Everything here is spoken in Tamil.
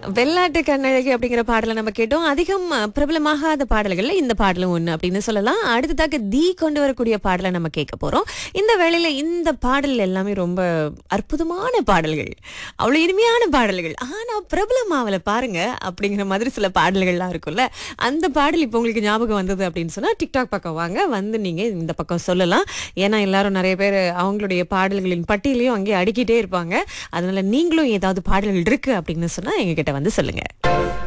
வெள்ளாட்டு கண்ணழகி அப்படிங்கிற பாடலை நம்ம கேட்டோம் அதிகம் அஹ், பிரபலமாகாத பாடல்கள்ல இந்த பாடலும் ஒண்ணு அப்படின்னு சொல்லலாம் அடுத்ததாக தீ கொண்டு வரக்கூடிய பாடலை நம்ம கேட்க போறோம் இந்த வேளையில இந்த பாடல் எல்லாமே ரொம்ப அற்புதமான பாடல்கள் அவ்வளவு இனிமையான பாடல்கள் ஆனா பிரபலமாவல பாருங்க அப்படிங்கிற மாதிரி சில பாடல்கள்லாம் இருக்கும்ல அந்த பாடல் இப்போ உங்களுக்கு ஞாபகம் வந்தது அப்படின்னு சொன்னா டிக்டாக் பக்கம் வாங்க வந்து நீங்க இந்த பக்கம் சொல்லலாம் ஏன்னா எல்லாரும் நிறைய பேர் அவங்களுடைய பாடல்களின் பட்டியலையும் அங்கேயே அடுக்கிட்டே இருப்பாங்க அதனால நீங்களும் ஏதாவது பாடல்கள் இருக்கு அப்படின்னு சொன்னா எங்ககிட்ட வந்து சொல்லுங்க